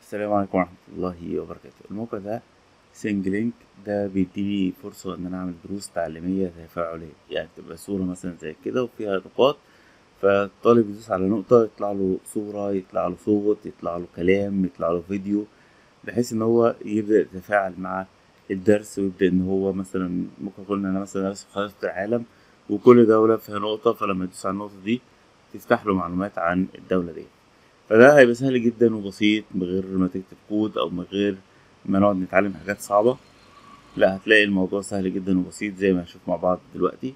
السلام عليكم ورحمة الله وبركاته الموقع ده سينج لينك ده بيديني فرصة إن أنا أعمل دروس تعليمية تفاعلية يعني تبقى صورة مثلا زي كده وفيها نقاط فالطالب يدوس على نقطة يطلع له صورة يطلع له صوت يطلع له كلام يطلع له فيديو بحيث إن هو يبدأ يتفاعل مع الدرس ويبدأ إن هو مثلا ممكن أقول إن أنا مثلا راسم خريطة العالم وكل دولة فيها نقطة فلما يدوس على النقطة دي تفتح له معلومات عن الدولة دي فده هيبقى سهل جدا وبسيط من غير ما تكتب كود او من غير ما نقعد نتعلم حاجات صعبة لا هتلاقي الموضوع سهل جدا وبسيط زي ما هنشوف مع بعض دلوقتي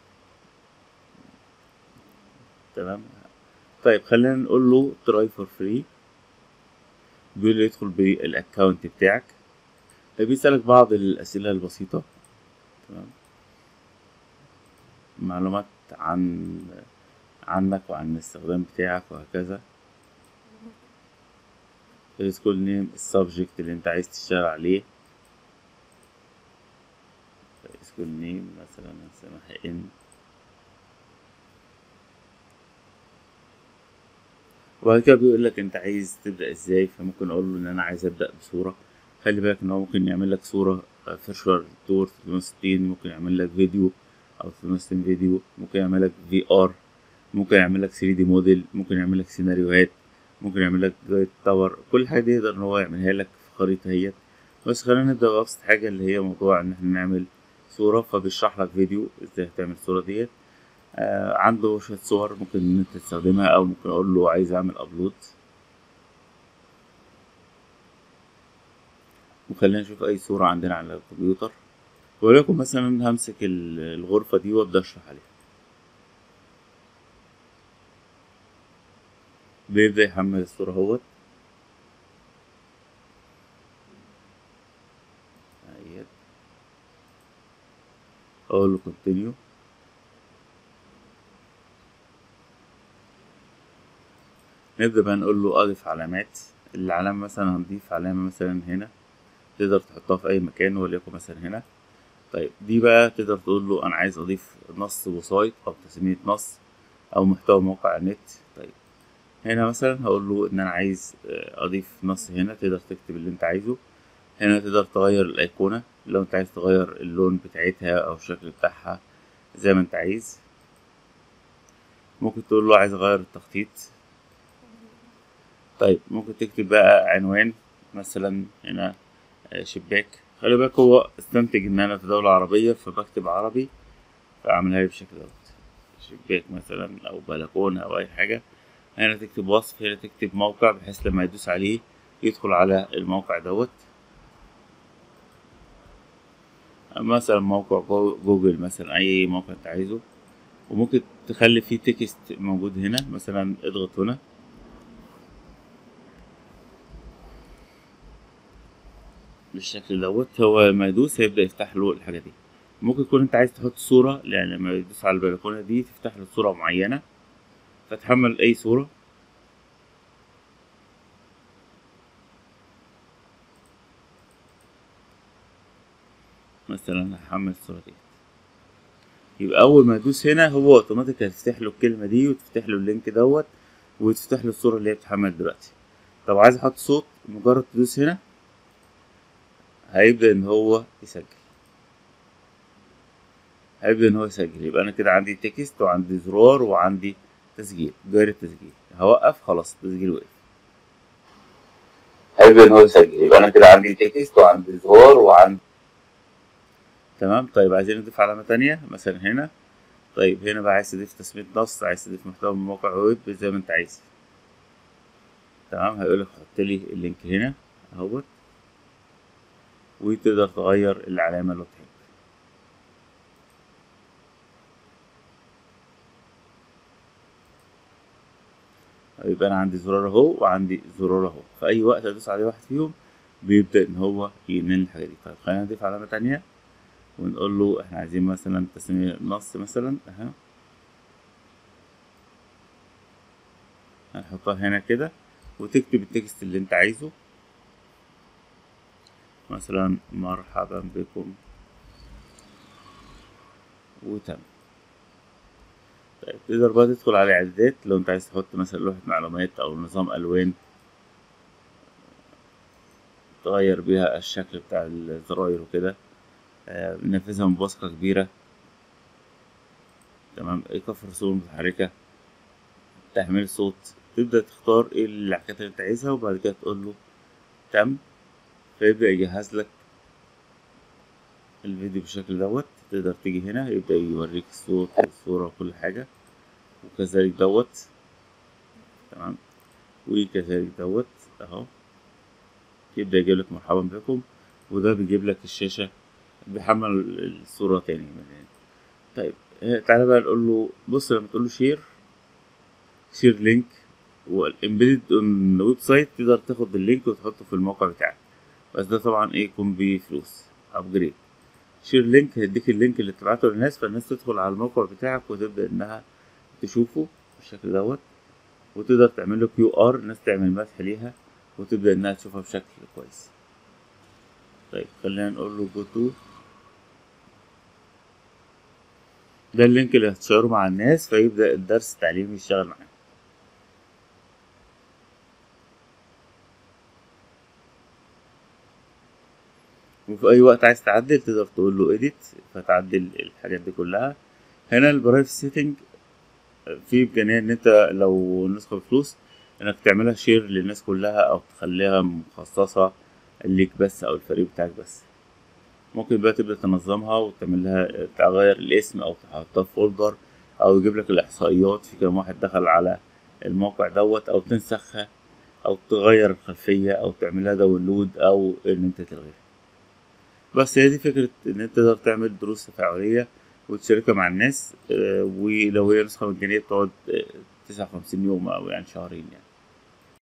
تمام طيب خلينا نقول له تراي فور فري بيقول لي يدخل بالاكونت بتاعك بيسألك بعض الأسئلة البسيطة تمام معلومات عن عنك وعن الاستخدام بتاعك وهكذا السكول نيم السبجكت اللي انت عايز تشتغل عليه سكول نيم مثلا نسميها ان وبعد كده بيقول لك انت عايز تبدا ازاي فممكن اقول له ان انا عايز ابدا بصوره خلي بالك ان هو ممكن يعمل لك صوره فيرشوال تور 360 ممكن يعمل لك فيديو او 360 فيديو ممكن يعمل لك في ار ممكن يعمل لك 3 دي موديل ممكن يعمل لك سيناريوهات ممكن يعمل لك جايد تاور كل حاجه دي يقدر ان هو يعملها لك في خريطه هيت بس خلينا نبدا بابسط حاجه اللي هي موضوع ان احنا نعمل صوره فبيشرح لك فيديو ازاي تعمل الصوره ديت آه عنده شويه صور ممكن ان انت تستخدمها او ممكن اقول له عايز اعمل ابلود وخلينا نشوف اي صوره عندنا على الكمبيوتر ولكن مثلا همسك الغرفه دي وابدا اشرح عليها بيبدأ يحمل الصورة اهوت اهيت اقول له كونتينيو نبدأ بقى نقول له اضف علامات العلامة مثلا هنضيف علامة مثلا هنا تقدر تحطها في اي مكان وليكن مثلا هنا طيب دي بقى تقدر تقول له انا عايز اضيف نص وسايت او تسمية نص او محتوى موقع النت طيب هنا مثلا هقول له ان انا عايز اضيف نص هنا تقدر تكتب اللي انت عايزه هنا تقدر تغير الايقونة لو انت عايز تغير اللون بتاعتها او الشكل بتاعها زي ما انت عايز ممكن تقول له عايز اغير التخطيط طيب ممكن تكتب بقى عنوان مثلا هنا شباك خلي بالك هو استنتج ان انا في دولة عربية فبكتب عربي فاعملها لي بالشكل دوت شباك مثلا او بلكونة او اي حاجة هنا تكتب وصف هنا تكتب موقع بحيث لما يدوس عليه يدخل على الموقع دوت مثلا موقع جوجل مثلا اي موقع انت عايزه وممكن تخلي فيه تكست موجود هنا مثلا اضغط هنا بالشكل دوت هو لما يدوس هيبدأ يفتح له الحاجة دي ممكن يكون انت عايز تحط صورة يعني لما يدوس على البلكونة دي تفتح له صورة معينة فتحمل اي صورة مثلا هحمل الصورة دي يبقى اول ما يدوس هنا هو اوتوماتيك هتفتح له الكلمة دي وتفتح له اللينك دوت وتفتح له الصورة اللي هي بتتحمل دلوقتي طب عايز احط صوت مجرد تدوس هنا هيبدأ ان هو يسجل هيبدأ ان هو يسجل يبقى انا كده عندي تكست وعندي زرار وعندي تسجيل غير التسجيل هوقف خلاص التسجيل وقف هيبدأ ان هو يسجل يبقى انا كده عندي تكست وعندي زرار وعندي تمام طيب عايزين نضيف علامة تانية مثلا هنا طيب هنا بقى عايز تضيف تسمية نص عايز تضيف محتوى من موقع ويب زي ما انت عايز تمام هيقولك حط لي اللينك هنا اهوت وتقدر تغير العلامة اللي تحب يبقى انا عندي زرار اهو وعندي زرار اهو في اي وقت ادوس عليه واحد فيهم بيبدا ان هو ينقل الحاجه دي طيب خلينا نضيف علامه تانية ونقول له احنا عايزين مثلا تسمية نص مثلا اهو هنحطها هنا كده وتكتب التكست اللي انت عايزه مثلا مرحبا بكم وتم طيب تقدر بقى تدخل على الاعدادات لو انت عايز تحط مثلا لوحة معلومات او نظام الوان تغير بيها الشكل بتاع الزراير وكده آه، ننفذها من بصقة كبيرة تمام ايقاف الرسوم المتحركة تحميل صوت تبدأ تختار ايه الحاجات اللي انت عايزها وبعد كده تقول له تم فيبدأ يجهز لك الفيديو بالشكل دوت تقدر تيجي هنا يبدأ يوريك الصوت والصورة وكل حاجة وكذلك دوت تمام وكذلك دوت اهو يبدأ يجيب لك مرحبا بكم وده بيجيب لك الشاشة بيحمل الصورة تاني من هنا طيب آه، تعالى بقى نقول له بص لما تقول له شير شير لينك والامبيدد اون ويب سايت تقدر تاخد اللينك وتحطه في الموقع بتاعك بس ده طبعا ايه يكون بفلوس ابجريد شير لينك هيديك اللينك اللي تبعته للناس فالناس تدخل على الموقع بتاعك وتبدأ انها تشوفه بالشكل دوت وتقدر تعمل له كيو ار الناس تعمل مسح ليها وتبدأ انها تشوفها بشكل كويس طيب خلينا نقول له جو تو ده اللينك اللي هتشيره مع الناس فيبدأ الدرس التعليمي يشتغل معاك وفي أي وقت عايز تعدل تقدر تقول له edit فتعدل الحاجات دي كلها هنا البرايف سيتنج في إمكانية إن أنت لو نسخة بفلوس إنك تعملها شير للناس كلها أو تخليها مخصصة ليك بس أو الفريق بتاعك بس ممكن بقى تبدأ تنظمها وتعمل لها تغير الاسم أو تحطها في فولدر أو يجيب لك الإحصائيات في كام واحد دخل على الموقع دوت أو تنسخها أو تغير الخلفية أو تعملها داونلود أو إن أنت تلغيها بس هي دي فكرة إن أنت تقدر تعمل دروس تفاعلية وتشاركها مع الناس آه، ولو هي نسخة مجانية بتقعد تسعة وخمسين يوم أو يعني شهرين يعني